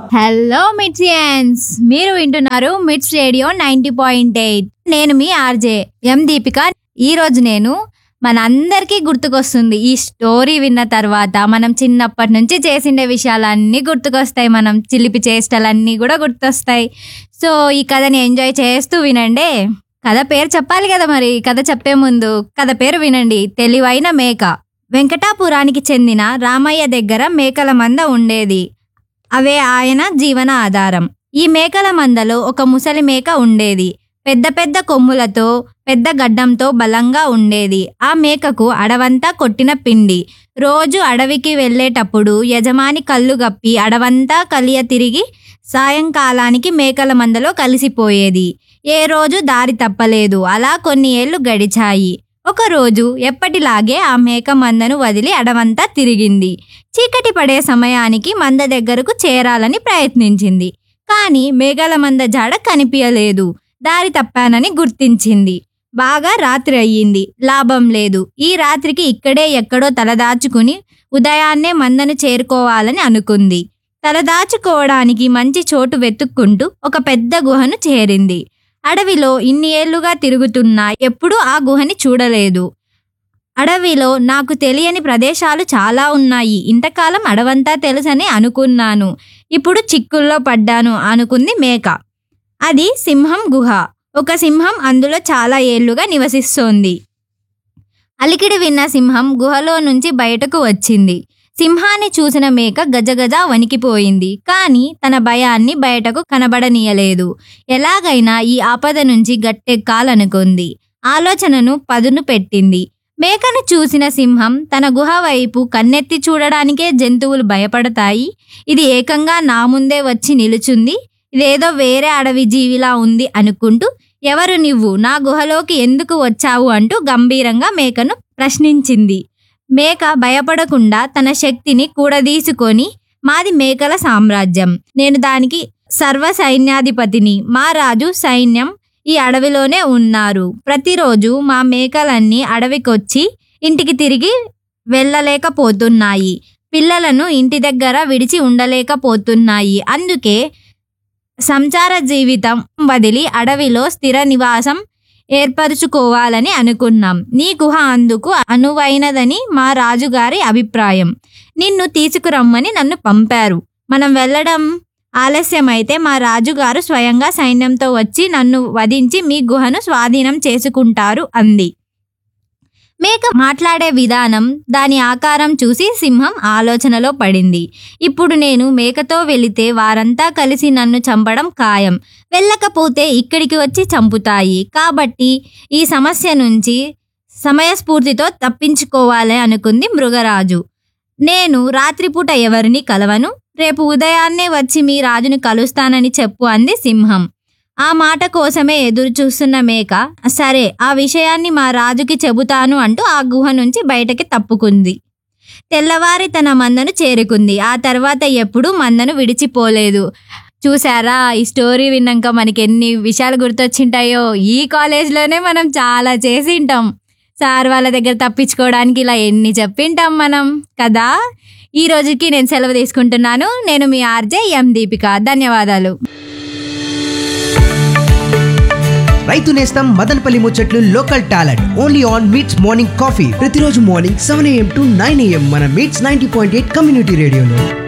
hello మిట్సియన్స్ మీరు వింటున్నారు మిట్స్ రేడియో నైంటీ పాయింట్ ఎయిట్ నేను మీ ఆర్జే ఎం దీపిక ఈ రోజు నేను మనందరికీ గుర్తుకొస్తుంది ఈ స్టోరీ విన్న తర్వాత మనం చిన్నప్పటి నుంచి చేసిండే విషయాలన్నీ గుర్తుకొస్తాయి మనం చిలిపి చేష్టలన్నీ కూడా గుర్తొస్తాయి సో ఈ కథని ఎంజాయ్ చేస్తూ వినండి కథ పేరు చెప్పాలి కదా మరి కథ చెప్పే ముందు కథ పేరు వినండి తెలివైన మేక వెంకటాపురానికి చెందిన రామయ్య దగ్గర మేకల మంద ఉండేది అవే ఆయన జీవన ఆధారం ఈ మేకల మందలో ఒక ముసలి మేక ఉండేది పెద్ద పెద్ద కొమ్ములతో పెద్ద గడ్డంతో బలంగా ఉండేది ఆ మేకకు అడవంతా కొట్టిన పిండి రోజు అడవికి వెళ్ళేటప్పుడు యజమాని కళ్ళు గప్పి అడవంతా కలియ తిరిగి సాయంకాలానికి మేకల మందలో కలిసిపోయేది ఏ రోజు దారి తప్పలేదు అలా కొన్ని ఏళ్లు గడిచాయి ఒకరోజు ఎప్పటిలాగే ఆ మేక మందను వదిలి అడవంతా తిరిగింది చీకటి పడే సమయానికి మంద దగ్గరకు చేరాలని ప్రయత్నించింది కానీ మేఘాల మంద జాడ కనిపించలేదు దారి తప్పానని గుర్తించింది బాగా రాత్రి అయ్యింది లాభం లేదు ఈ రాత్రికి ఇక్కడే ఎక్కడో తలదాచుకుని ఉదయాన్నే మందను చేరుకోవాలని అనుకుంది తలదాచుకోవడానికి మంచి చోటు వెతుక్కుంటూ ఒక పెద్ద గుహను చేరింది అడవిలో ఇన్ని ఏళ్లుగా తిరుగుతున్నా ఎప్పుడూ ఆ గుహని చూడలేదు అడవిలో నాకు తెలియని ప్రదేశాలు చాలా ఉన్నాయి ఇంతకాలం అడవంతా తెలుసని అనుకున్నాను ఇప్పుడు చిక్కుల్లో పడ్డాను అనుకుంది మేక అది సింహం గుహ ఒక సింహం అందులో చాలా ఏళ్లుగా నివసిస్తోంది అలికిడి విన్న సింహం గుహలో నుంచి బయటకు వచ్చింది సింహాన్ని చూసిన మేక గజగజ వణికిపోయింది కానీ తన భయాన్ని బయటకు కనబడనీయలేదు ఎలాగైనా ఈ ఆపద నుంచి గట్టెక్కాలనుకుంది ఆలోచనను పదును పెట్టింది మేకను చూసిన సింహం తన గుహ వైపు కన్నెత్తి చూడడానికే జంతువులు భయపడతాయి ఇది ఏకంగా నా ముందే వచ్చి నిలుచుంది ఇదేదో వేరే అడవి జీవిలా ఉంది అనుకుంటూ ఎవరు నువ్వు నా గుహలోకి ఎందుకు వచ్చావు అంటూ గంభీరంగా మేకను ప్రశ్నించింది మేక భయపడకుండా తన శక్తిని కూడదీసుకొని మాది మేకల సామ్రాజ్యం నేను దానికి సర్వ సైన్యాధిపతిని మా రాజు సైన్యం ఈ అడవిలోనే ఉన్నారు ప్రతిరోజు మా మేకలన్నీ అడవికొచ్చి ఇంటికి తిరిగి వెళ్ళలేకపోతున్నాయి పిల్లలను ఇంటి దగ్గర విడిచి ఉండలేకపోతున్నాయి అందుకే సంచార జీవితం వదిలి అడవిలో స్థిర నివాసం ఏర్పరచుకోవాలని అనుకున్నాం నీ గుహ అందుకు అనువైనదని మా రాజుగారి అభిప్రాయం నిన్ను తీసుకురమ్మని నన్ను పంపారు మనం వెళ్ళడం ఆలస్యమైతే మా రాజుగారు స్వయంగా సైన్యంతో వచ్చి నన్ను వధించి మీ గుహను స్వాధీనం చేసుకుంటారు అంది మేక మాట్లాడే విధానం దాని ఆకారం చూసి సింహం ఆలోచనలో పడింది ఇప్పుడు నేను మేకతో వెళితే వారంతా కలిసి నన్ను చంపడం ఖాయం వెళ్ళకపోతే ఇక్కడికి వచ్చి చంపుతాయి కాబట్టి ఈ సమస్య నుంచి సమయస్ఫూర్తితో తప్పించుకోవాలి అనుకుంది మృగరాజు నేను రాత్రిపూట ఎవరిని కలవను రేపు ఉదయాన్నే వచ్చి మీ రాజుని కలుస్తానని చెప్పు అంది సింహం ఆ మాట కోసమే ఎదురు చూస్తున్న మేక సరే ఆ విషయాన్ని మా రాజుకి చెబుతాను అంటూ ఆ గుహ నుంచి బయటకి తప్పుకుంది తెల్లవారి తన మందను చేరుకుంది ఆ తర్వాత ఎప్పుడూ మందను విడిచిపోలేదు చూసారా ఈ స్టోరీ విన్నాక మనకి ఎన్ని విషయాలు గుర్తొచ్చింటాయో ఈ కాలేజ్లోనే మనం చాలా చేసి ఉంటాం సార్ వాళ్ళ దగ్గర తప్పించుకోవడానికి ఇలా ఎన్ని చెప్పింటాం మనం కదా ఈ రోజుకి నేను సెలవు తీసుకుంటున్నాను నేను మీ ఆర్జే ఎం దీపిక ధన్యవాదాలు రైతు నేస్తం మదనపల్లి ముచ్చట్లు local talent only on MITS morning coffee ప్రతిరోజు morning seven AM to nine AM మన MITS ninety point eight community రేడియోలో